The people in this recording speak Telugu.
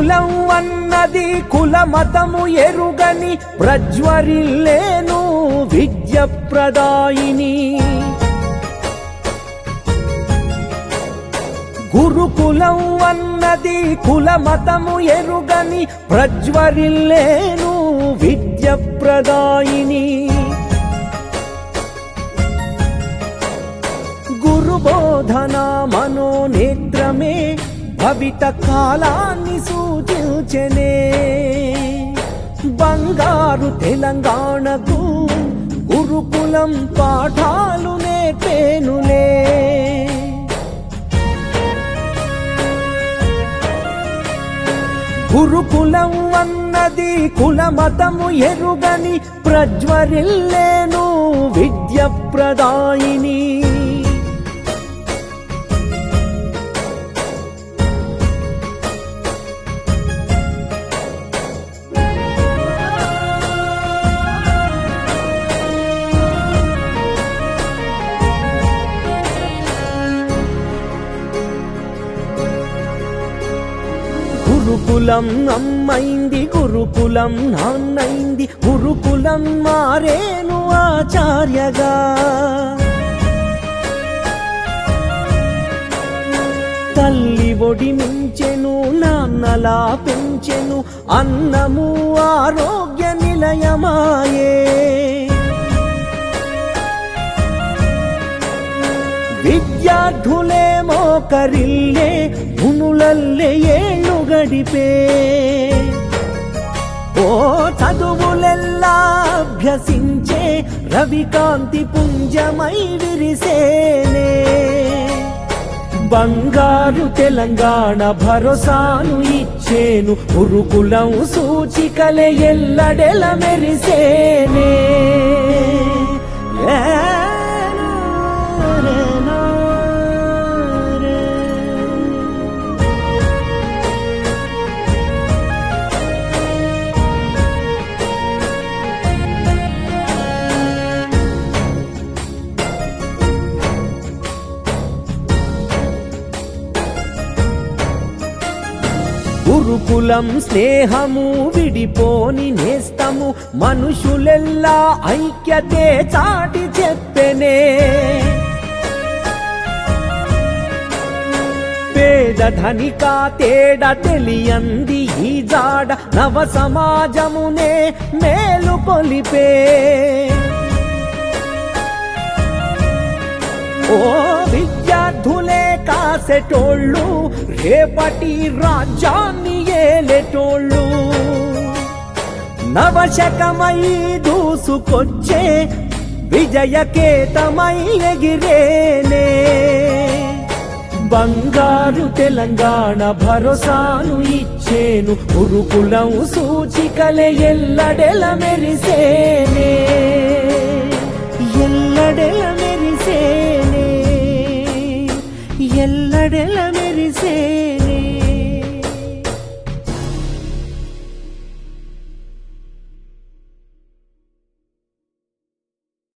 గురుకులం అన్నది కుల మతము ఎరుగని ప్రజ్వరిల్లేను విద్య ప్రదాయిని గురుకులం అన్నది కుల మతము ఎరుగని ప్రజ్వరిల్లేను విద్య ప్రదాయిని గురుబోధన మనోనేత్రమే భవిత కాలాన్ని సూచించనే బంగారు తెలంగాణకు గురుకులం పాఠాలు నేర్పేనులే గురుకులం అన్నది కుల మతము ఎరుగని ప్రజ్వరిల్లేను విద్య ప్రదాయిని గురుకులం అమ్మైంది గురుకులం నాన్నైంది గురుకులం మారేను ఆచార్యగా తల్లి ఒడి మించెను నాన్నలా పెంచెను అన్నము ఆరోగ్య నిలయమాయే విద్యార్థులే మోకరిల్లే మునులల్లే ఏళ్ళు గడిపే ఓ చదువులెల్లా అభ్యసించే రవికాంతి పుంజమై విరిసేనే బంగారు తెలంగాణ భరోసాను ఇచ్చేను ఉరుకులం సూచికలే ఎల్లడెల మెరిసేనే గురుకులం స్నేహము విడిపోని నేస్తము మనుషులెల్లా ఐక్యతే చాటి చెప్పెనే పేద ధనిక తేడ తెలియంది ఈ జాడ నవ సమాజమునే మేలు కొలిపే ఓ విద్యార్థులే కాసెటోళ్ళు రేపటి రాజ్యాన్ని ఏలేటోళ్ళు నవశకమై దూసుకొచ్చే విజయకేతమై ఎగిరేనే బంగారు తెలంగాణ భరోసాను ఇచ్చేను ఉరుకులం సూచికలే ఎల్లడెల మెరిసేనే